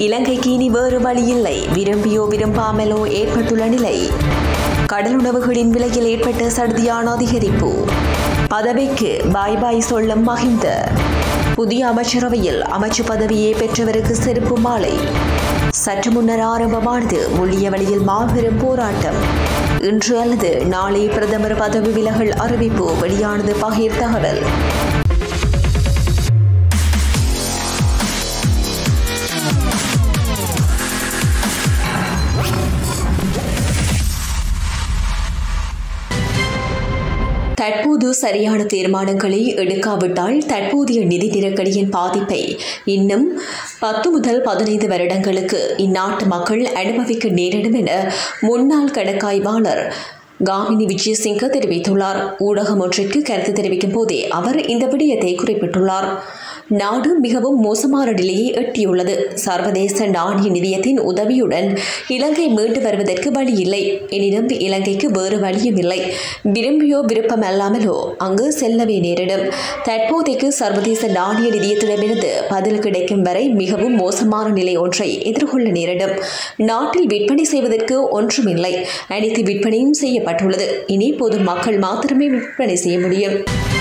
இலங்கைக்கு இனி வேறு வழியில்லை விரும்பியோ விரும்பாமலோ ஏற்பட்டுள்ள நிலை கடலுணவுகளின் விலையில் ஏற்பட்ட சடுதியான அதிகரிப்பு பதவிக்கு பாய் பாய் சொல்லும் மஹிந்த புதிய அமைச்சரவையில் அமைச்சு பதவியை பெற்றவருக்கு செருப்பு மாலை சற்று முன்னர் ஆரம்பமானது முள்ளிய வழியில் மாபெரும் போராட்டம் இன்று அல்லது நாளை பிரதமர் பதவி விலகல் அறிவிப்பு வெளியானது பகிர் தகவல் தற்போது சரியான தீர்மானங்களை எடுக்காவிட்டால் தற்போதைய நிதி நெருக்கடியின் பாதிப்பை இன்னும் பத்து முதல் பதினைந்து வருடங்களுக்கு இந்நாட்டு மக்கள் அனுபவிக்க நேரிடும் என முன்னாள் கணக்காய்வாளர் காமினி விஜயசிங்க தெரிவித்துள்ளார் ஊடகம் ஒன்றிற்கு கருத்து தெரிவிக்கும் போதே அவர் இந்த விடயத்தை குறிப்பிட்டுள்ளார் நாடு மிகவும் மோசமான நிலையை எட்டியுள்ளது சர்வதேச நாணய நிதியத்தின் உதவியுடன் இலங்கை மீண்டு வருவதற்கு வழி இல்லை எனினும் இலங்கைக்கு வேறு வழியும் இல்லை விரும்பியோ விருப்பம் அல்லாமலோ அங்கு செல்லவே நேரிடும் தற்போதைக்கு சர்வதேச நாணய நிதியத்திடமிருந்து பதில் கிடைக்கும் வரை மிகவும் மோசமான நிலை ஒன்றை எதிர்கொள்ள நேரிடும் நாட்டில் விற்பனை செய்வதற்கு ஒன்றுமில்லை அனைத்து விற்பனையும் செய்யப்பட்டுள்ளது இனி பொது மக்கள் மாத்திரமே விற்பனை செய்ய முடியும்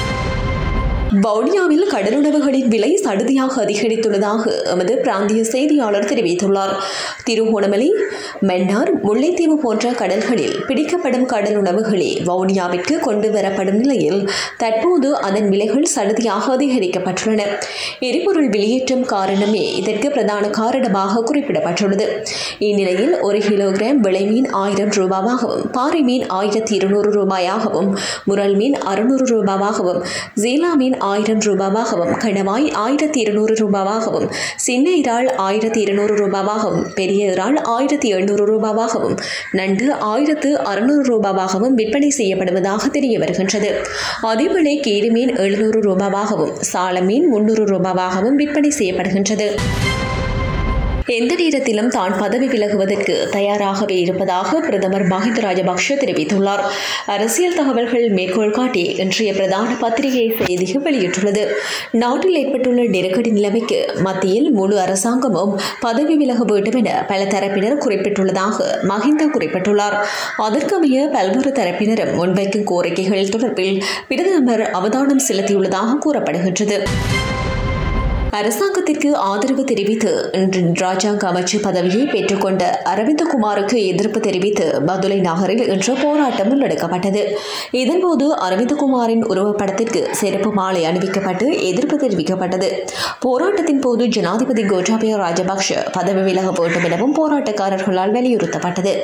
வவுனியாவில் கடலுணவுகளின் விலை சடுதியாக அதிகரித்துள்ளதாக எமது பிராந்திய செய்தியாளர் தெரிவித்துள்ளார் திருகோணமலை மன்னார் முல்லைத்தீவு போன்ற கடல்களில் பிடிக்கப்படும் கடலுணவுகளே வவுனியாவிற்கு கொண்டு வரப்படும் நிலையில் தற்போது அதன் விலைகள் சடுதியாக அதிகரிக்கப்பட்டுள்ளன எரிபொருள் வெளியேற்றம் காரணமே இதற்கு பிரதான காரணமாக குறிப்பிடப்பட்டுள்ளது இந்நிலையில் ஒரு கிலோகிராம் விளை மீன் ஆயிரம் ரூபாவாகவும் பாறை மீன் ஆயிரத்தி இருநூறு ரூபாயாகவும் முரல் மீன் அறுநூறு ரூபாவாகவும் ஜீலா மீன் ஆயிரம் ரூபாவாகவும் கணவாய் ஆயிரத்தி இருநூறு ரூபாவாகவும் சின்ன இறால் ஆயிரத்தி இருநூறு ரூபாவாகவும் பெரிய இறால் ஆயிரத்தி எண்ணூறு ரூபாவாகவும் நண்டு ஆயிரத்து அறுநூறு ரூபாவாகவும் விற்பனை செய்யப்படுவதாக தெரிய வருகின்றது அதேவேளை கீரி மீன் எழுநூறு ரூபாவாகவும் சால மீன் முன்னூறு ரூபாவாகவும் விற்பனை செய்யப்படுகின்றது எந்த நேரத்திலும் தான் பதவி விலகுவதற்கு தயாராகவே இருப்பதாக பிரதமர் மஹிந்த ராஜபக்ஷ தெரிவித்துள்ளார் அரசியல் தகவல்கள் மேற்கோள் காட்டி இன்றைய பிரதான பத்திரிகை செய்திக்கு வெளியிட்டுள்ளது நாட்டில் ஏற்பட்டுள்ள நெருக்கடி நிலைமைக்கு மத்தியில் முழு அரசாங்கமும் பதவி விலக வேண்டும் என பல தரப்பினர் குறிப்பிட்டுள்ளதாக மஹிந்த குறிப்பிட்டுள்ளார் அதற்கமைய பல்வேறு தரப்பினரும் முன்வைக்கும் கோரிக்கைகள் தொடர்பில் பிரதமர் அவதானம் செலுத்தியுள்ளதாக கூறப்படுகின்றது அரசாங்கத்திற்கு ஆதரவு தெரிவித்து இன்று ராஜாங்க அமைச்சு பதவியை பெற்றுக்கொண்ட அரவிந்தகுமாருக்கு எதிர்ப்பு தெரிவித்து பதுளை நகரில் இன்று போராட்டம் முன்னெடுக்கப்பட்டது இதன்போது அரவிந்தகுமாரின் உருவப்படத்திற்கு செருப்பு மாலை அணிவிக்கப்பட்டு எதிர்ப்பு தெரிவிக்கப்பட்டது போராட்டத்தின் போது ஜனாதிபதி கோட்டாபய ராஜபக்ஷ பதவி விலக வேண்டும் எனவும் போராட்டக்காரர்களால் வலியுறுத்தப்பட்டது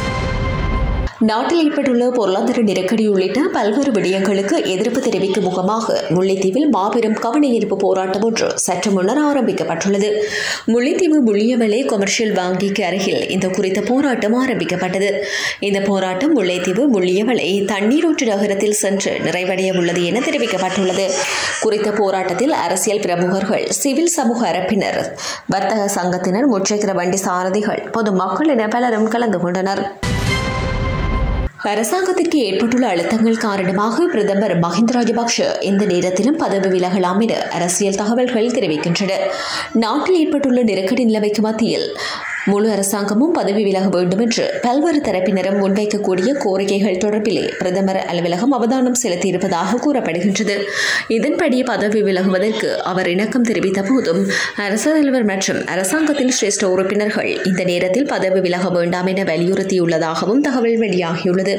நாட்டில் ஏற்பட்டுள்ள பொருளாதார நெருக்கடி உள்ளிட்ட பல்வேறு விடயங்களுக்கு எதிர்ப்பு தெரிவிக்கும் முகமாக முல்லைத்தீவில் மாபெரும் கவனஈர்ப்பு போராட்டம் ஒன்று சற்று முன்னர் ஆரம்பிக்கப்பட்டுள்ளது முல்லைத்தீவு முள்ளியவளை கொமர்ஷியல் வங்கிக்கு அருகில் இந்த குறித்த போராட்டம் ஆரம்பிக்கப்பட்டது இந்த போராட்டம் முல்லைத்தீவு முள்ளியவளை தண்ணீரூற்று நகரத்தில் சென்று நிறைவடைய உள்ளது என தெரிவிக்கப்பட்டுள்ளது குறித்த போராட்டத்தில் அரசியல் பிரமுகர்கள் சிவில் சமூக அரப்பினர் வர்த்தக சங்கத்தினர் முச்சக்கர வண்டி சாரதிகள் பொதுமக்கள் என பலரும் கலந்து கொண்டனர் அரசாங்கத்திற்கு ஏற்பட்டுள்ள அழுத்தங்கள் காரணமாக பிரதமர் மஹிந்த ராஜபக்ஷ எந்த நேரத்திலும் பதவி விலகலாம் என அரசியல் தகவல்கள் தெரிவிக்கின்றன நாட்டில் ஏற்பட்டுள்ள நெருக்கடி நிலைமைக்கு மத்தியில் முழு அரசாங்கமும் பதவி விலக வேண்டும் என்று பல்வேறு தரப்பினரும் முன்வைக்கக்கூடிய கோரிக்கைகள் தொடர்பிலே பிரதமர் அலுவலகம் அவதானம் செலுத்தியிருப்பதாக கூறப்படுகின்றது இதன்படி பதவி விலகுவதற்கு அவர் இணக்கம் தெரிவித்த போதும் அரசு தலைவர் மற்றும் அரசாங்கத்தின் சிரேஷ்ட உறுப்பினர்கள் இந்த நேரத்தில் பதவி விலக வேண்டாம் என வலியுறுத்தியுள்ளதாகவும் தகவல் வெளியாகியுள்ளது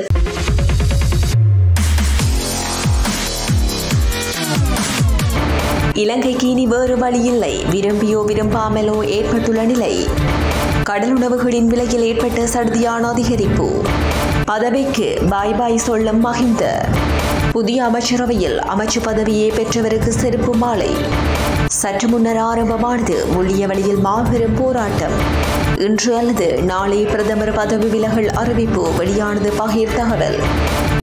இலங்கைக்கு இனி வேறு வழியில்லை விரும்பியோ விரும்பாமலோ ஏற்பட்டுள்ள நிலை கடலுணவுகளின் விலையில் ஏற்பட்ட சடுதியான அதிகரிப்பு பதவிக்கு பாய் பாய் சொல்லும் மஹிந்த புதிய அமைச்சரவையில் அமைச்சு பதவியை பெற்றவருக்கு செருப்பு மாலை சற்று முன்னர் ஆரம்பமானது முள்ளிய வழியில் மாபெரும் போராட்டம் இன்று அல்லது நாளை பிரதமர் பதவி விலகல் அறிவிப்பு வெளியானது பகிர் தகவல்